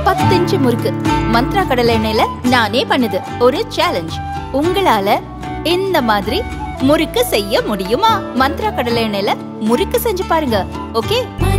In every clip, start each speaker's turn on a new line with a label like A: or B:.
A: பத்து இன்ச்சு முறுக்கு மந்த்ரா கடலை எண்ணெயில நானே பண்ணுது ஒரு சேலஞ்ச் உங்களால இந்த மாதிரி முறுக்கு செய்ய முடியுமா மந்த்ரா கடலை எண்ணெயில முறுக்கு செஞ்சு பாருங்க ஓகே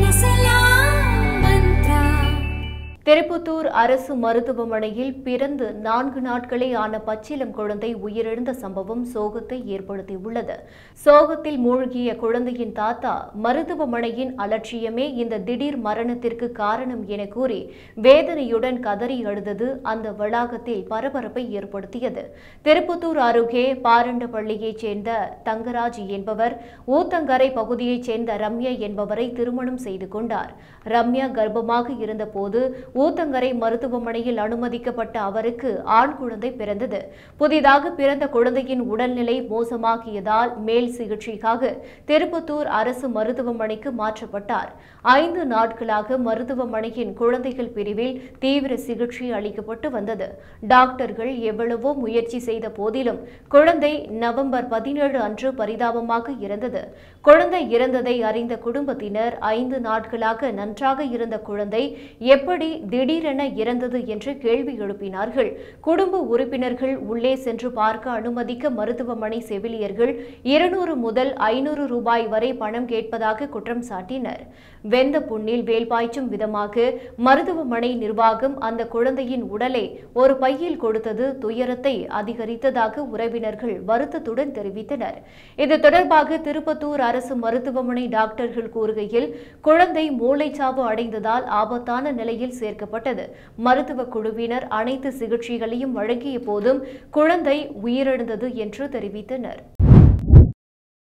B: திருப்புத்தூர் அரசு மருத்துவமனையில் பிறந்து நான்கு நாட்களே ஆன பச்சிலம் குழந்தை உயிரிழந்த சம்பவம் சோகத்தை ஏற்படுத்தியுள்ளது சோகத்தில் மூழ்கிய குழந்தையின் தாத்தா மருத்துவமனையின் அலட்சியமே இந்த திடீர் மரணத்திற்கு காரணம் என கூறி வேதனையுடன் கதறி அழுதது அந்த வளாகத்தில் பரபரப்பை ஏற்படுத்தியது திருப்புத்தூர் அருகே பாரண்டப்பள்ளியைச் சேர்ந்த தங்கராஜ் என்பவர் ஊத்தங்கரை பகுதியைச் சேர்ந்த ரம்யா என்பவரை திருமணம் செய்து கொண்டார் ரம்யா கர்ப்பமாக இருந்தபோது ஊத்தங்கரை மருத்துவமனையில் அனுமதிக்கப்பட்ட அவருக்கு ஆண் குழந்தை பிறந்தது புதிதாக பிறந்த குழந்தையின் உடல்நிலை மோசமாகியதால் மேல் சிகிச்சைக்காக திருப்பத்தூர் அரசு மருத்துவமனைக்கு மாற்றப்பட்டார் ஐந்து நாட்களாக மருத்துவமனையின் குழந்தைகள் பிரிவில் தீவிர சிகிச்சை அளிக்கப்பட்டு வந்தது டாக்டர்கள் எவ்வளவோ முயற்சி செய்த போதிலும் குழந்தை நவம்பர் பதினேழு அன்று பரிதாபமாக இறந்தது குழந்தை இறந்ததை அறிந்த குடும்பத்தினர் ஐந்து நாட்களாக நன்றாக இருந்த குழந்தை எப்படி திடீரென இறந்தது என்று கேள்வி எழுப்பினார்கள் குடும்ப உறுப்பினர்கள் உள்ளே சென்று பார்க்க அனுமதிக்க மருத்துவமனை செவிலியர்கள் இருநூறு முதல் ஐநூறு ரூபாய் வரை பணம் கேட்பதாக குற்றம் சாட்டினர் வெந்த புண்ணில் வேல் பாய்ச்சும் விதமாக மருத்துவமனை நிர்வாகம் அந்த குழந்தையின் உடலை ஒரு பையில் கொடுத்தது துயரத்தை அதிகரித்ததாக உறவினர்கள் வருத்தத்துடன் தெரிவித்தனர் இது தொடர்பாக திருப்பத்தூர் அரசு மருத்துவமனை டாக்டர்கள் கூறுகையில் குழந்தை மூளைச்சாவு அடைந்ததால் ஆபத்தான நிலையில் சேர்க்கப்பட்டது மருத்துவ குழுவினர் அனைத்து சிகிச்சைகளையும் வழங்கிய போதும் குழந்தை உயிரிழந்தது என்று தெரிவித்தனர்